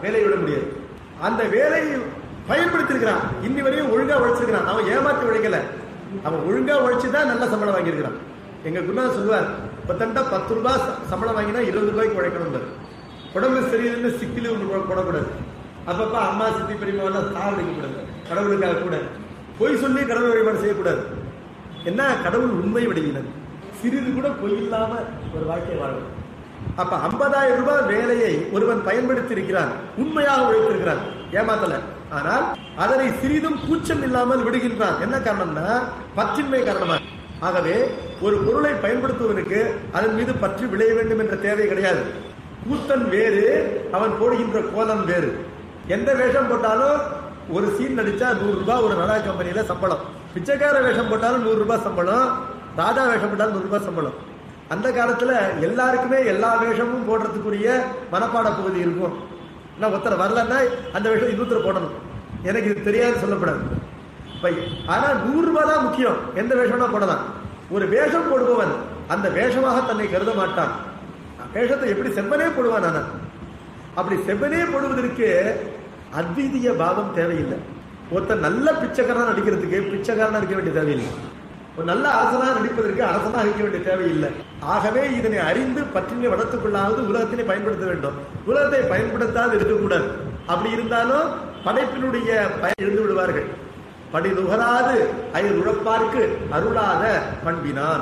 வேலையை விட முடியாது அந்த வேலையை பயன்படுத்திருக்கிறான் இன்னி வரையும் ஒழுங்கா உழைச்சிருக்கிறான் அவன் ஏமாத்தி உழைக்கல அவன் ஒழுங்கா உழைச்சுதான் நல்ல சம்பளம் வாங்கியிருக்கிறான் எங்க குருநா சொல்லுவார் பத்தண்டா பத்து ரூபாய் ச- சம்பளம் வாங்கினா இருபது ரூபாய்க்கு உழைக்கணும் உடம்பு சரியில்லைன்னு சிக்கிலி ஒன்று போட- போடக்கூடாது அப்பப்ப அம்மா சித்தி பெரியமாவெல்லாம் சாவடிக்க கூடாது கடவுளுக்காக கூட பொய் சொல்லி கடவுள் வழிபாடு செய்யக்கூடாது என்ன கடவுள் உண்மை வடிவினர் சிறிது கூட பொய் இல்லாம ஒரு வாழ்க்கை வாழும் அப்ப 50000 ரூபாய் வேலையை ஒருவன் பயன்படுத்தி இருக்கிறான் உண்மையாக உழைத்திருக்கிறான் ஏமாத்தல ஆனால் அதனை சிறிதும் கூச்சம் இல்லாமல் விடுகின்றான் என்ன காரணம்னா பற்றின்மை காரணமா ஆகவே ஒரு பொருளை பயன்படுத்துவதற்கு அதன் மீது பற்று விளைய வேண்டும் என்ற தேவை கிடையாது கூத்தன் வேறு அவன் போடுகின்ற கோலம் வேறு எந்த வேஷம் போட்டாலும் ஒரு சீன் நடிச்சா நூறு ரூபாய் ஒரு நடா கம்பெனியில சம்பளம் பிச்சைக்கார வேஷம் போட்டாலும் நூறு ரூபாய் சம்பளம் ராஜா வேஷம் போட்டாலும் நூறு ரூபாய் சம்பளம் அந்த காலத்துல எல்லாருக்குமே எல்லா வேஷமும் போடுறதுக்குரிய மனப்பாட பகுதி இருக்கும் நான் ஒருத்தர் வரலன்னா அந்த வேஷம் இன்னொருத்தர் போடணும் எனக்கு இது தெரியாது சொல்லப்படாது இப்ப ஆனா நூறு ரூபாய் தான் முக்கியம் எந்த வேஷம்னா போடலாம் ஒரு வேஷம் போடுபவன் அந்த வேஷமாக தன்னை கருத மாட்டான் வேஷத்தை எப்படி செவ்வனே போடுவான் ஆனா அப்படி செவ்வனே போடுவதற்கு அத்வீதிய பாவம் தேவையில்லை ஒருத்தன் நல்ல பிச்சைக்காரனா நடிக்கிறதுக்கு பிச்சைக்காரனா இருக்க வேண்டிய தேவையில்லை ஒரு நல்ல அரசனா நடிப்பதற்கு அரசனா இருக்க வேண்டிய தேவையில்லை ஆகவே இதனை அறிந்து பற்றினை வளர்த்துக் கொள்ளாவது உலகத்தினை பயன்படுத்த வேண்டும் உலகத்தை பயன்படுத்தாது இருக்கக்கூடாது அப்படி இருந்தாலும் படைப்பினுடைய பயன் இழந்து விடுவார்கள் படி நுகராது அயல் உழப்பார்க்கு அருளாத பண்பினான்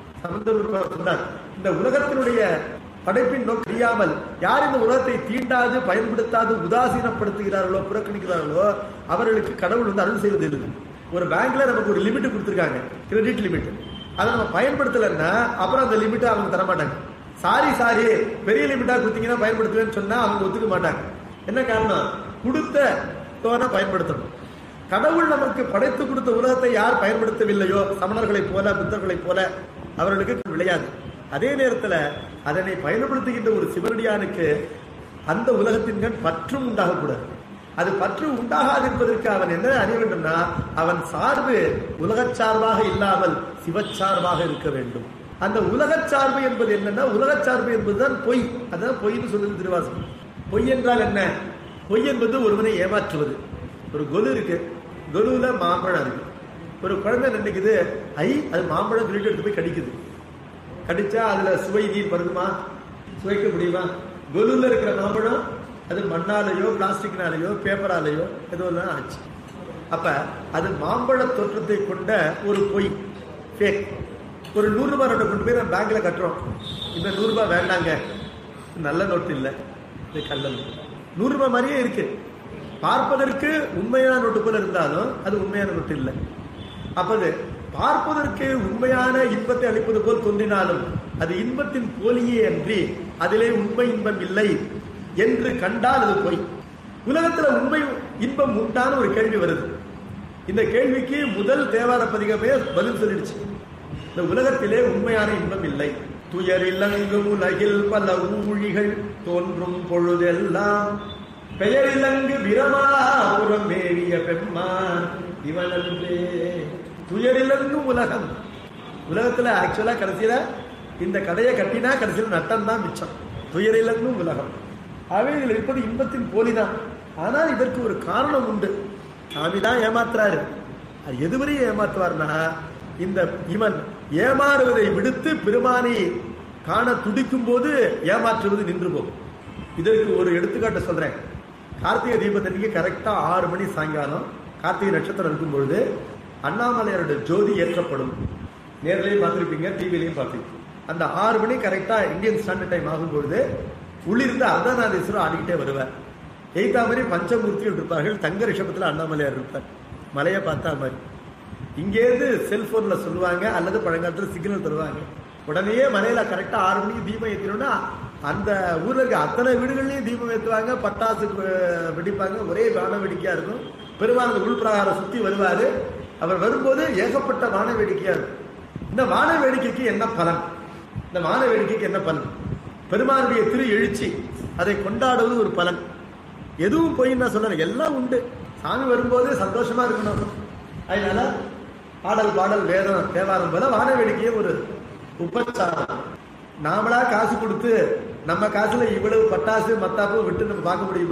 சமந்தர் சொன்னார் இந்த உலகத்தினுடைய படைப்பின் நோக்கம் தெரியாமல் யார் இந்த உலகத்தை தீண்டாது பயன்படுத்தாது உதாசீனப்படுத்துகிறார்களோ புறக்கணிக்கிறார்களோ அவர்களுக்கு கடவுள் வந்து அருள் செய்வது இல்லை ஒரு பேங்க்ல நமக்கு ஒரு லிமிட் கொடுத்துருக்காங்க கிரெடிட் லிமிட் அதை நம்ம பயன்படுத்தலைன்னா அப்புறம் அந்த லிமிட்டை அவங்க தர மாட்டாங்க சாரி சாரி பெரிய லிமிட்டா கொடுத்தீங்கன்னா பயன்படுத்துவேன்னு சொன்னா அவங்க ஒத்துக்க மாட்டாங்க என்ன காரணம் கொடுத்த தோன பயன்படுத்தணும் கடவுள் நமக்கு படைத்து கொடுத்த உலகத்தை யார் பயன்படுத்தவில்லையோ சமணர்களைப் போல புத்தர்களைப் போல அவர்களுக்கு விளையாது அதே நேரத்துல அதனை பயன்படுத்துகின்ற ஒரு சிவனடியானுக்கு அந்த உலகத்தின் கண் பற்றும் உண்டாகக்கூடாது அது பற்று உண்டாகாது என்பதற்கு அவன் என்ன அறிய வேண்டும்னா அவன் சார்பு உலகச் சார்பாக இல்லாமல் சிவச்சார்பாக இருக்க வேண்டும் அந்த உலகச் சார்பு என்பது என்னன்னா உலகச் சார்பு என்பதுதான் பொய் அதான் பொய்ன்னு சொல்லுது திருவாசகம் பொய் என்றால் என்ன பொய் என்பது ஒருவனை ஏமாற்றுவது ஒரு கொலு இருக்கு கொலுல மாம்பழம் இருக்கு ஒரு குழந்தை நினைக்குது ஐ அது மாம்பழம் சொல்லிட்டு எடுத்து போய் கடிக்குது கடிச்சா அதுல சுவை நீர் வருதுமா சுவைக்க முடியுமா கொலுல இருக்கிற மாம்பழம் அது மண்ணாலேயோ பிளாஸ்டிக்னாலேயோ பேப்பராலேயோ ஏதோ ஒன்று ஆச்சு அப்ப அது மாம்பழ தோற்றத்தை கொண்ட ஒரு பொய் ஃபேக் ஒரு நூறு ரூபாய் நோட்டை கொண்டு போய் நம்ம பேங்க்ல கட்டுறோம் இந்த நூறு ரூபாய் வேண்டாங்க நல்ல நோட்டு இல்லை இது கல்லல் நூறு ரூபாய் மாதிரியே இருக்கு பார்ப்பதற்கு உண்மையான நோட்டு போல இருந்தாலும் அது உண்மையான நோட்டு இல்லை அப்பது பார்ப்பதற்கு உண்மையான இன்பத்தை அளிப்பது போல் தோன்றினாலும் அது இன்பத்தின் போலியே அன்றி அதிலே உண்மை இன்பம் இல்லை என்று கண்டால் அது பொய் உலகத்துல உண்மை இன்பம் உண்டான ஒரு கேள்வி வருது இந்த கேள்விக்கு முதல் தேவார பதிகமே பதில் சொல்லிடுச்சு இந்த உலகத்திலே உண்மையான இன்பம் இல்லை துயரிலங்கும் உலகில் பல ஊழிகள் தோன்றும் பொழுதெல்லாம் பெயரிலங்கு பிரமாபுரம் மேவிய பெம்மான் இவனன்றே துயரிலங்கும் உலகம் உலகத்துல ஆக்சுவலா கடைசியில இந்த கடையை கட்டினா கடைசியில் நட்டம் தான் மிச்சம் துயரிலங்கும் உலகம் ஆகவே இதில் இருப்பது இன்பத்தின் போலிதான் ஆனால் இதற்கு ஒரு காரணம் உண்டு சாமி தான் ஏமாத்துறாரு அது எதுவரை ஏமாத்துவார்னா இந்த இவன் ஏமாறுவதை விடுத்து பெருமானை காண துடிக்கும் போது ஏமாற்றுவது நின்று போகும் இதற்கு ஒரு எடுத்துக்காட்டு சொல்றேன் கார்த்திகை தீபத்தன்னைக்கு கரெக்டா ஆறு மணி சாயங்காலம் கார்த்திகை நட்சத்திரம் இருக்கும் பொழுது அண்ணாமலையாரோட ஜோதி ஏற்றப்படும் நேர்லயும் பார்த்திருப்பீங்க டிவிலையும் பார்ப்பீங்க அந்த ஆறு மணி கரெக்டா இந்தியன் ஸ்டாண்டர்ட் டைம் ஆகும் பொழுது உள்ளிருந்து அர்த்தநாதீஸ்வரர் ஆடிக்கிட்டே வருவார் எய்தா மாதிரி பஞ்சமூர்த்திகள் இருப்பார்கள் தங்க ரிஷபத்துல அண்ணாமலையார் இருப்பார் மலையை பார்த்தா மாதிரி இங்கேருந்து செல்போன்ல சொல்லுவாங்க அல்லது பழங்காலத்துல சிக்னல் தருவாங்க உடனேயே மலையில கரெக்டா ஆறு மணிக்கு தீபம் ஏற்றணும்னா அந்த ஊர்ல இருக்க அத்தனை வீடுகள்லயும் தீபம் ஏற்றுவாங்க பட்டாசு அஹ், வெடிப்பாங்க ஒரே வான வேடிக்கையா இருக்கும் பெருமாள் அந்த உள்பிரகாரம் சுத்தி வருவாரு அவர் வரும்போது ஏகப்பட்ட வான வேடிக்கையா இருக்கும் இந்த வான வேடிக்கைக்கு என்ன பலன் இந்த வான வேடிக்கைக்கு என்ன பலன் பெருமானுடைய திரு எழுச்சி அதை கொண்டாடுவது ஒரு பலன் எதுவும் போய் நான் சொல்றேன் எல்லாம் உண்டு சாமி வரும்போது சந்தோஷமா இருக்கணும் அதனால பாடல் பாடல் வேதம் தேவாரம் போல வான வேடிக்கையே ஒரு உபச்சாரம் நாமளா காசு கொடுத்து நம்ம காசுல இவ்வளவு பட்டாசு மத்தாப்பு விட்டு நம்ம பார்க்க முடியுமா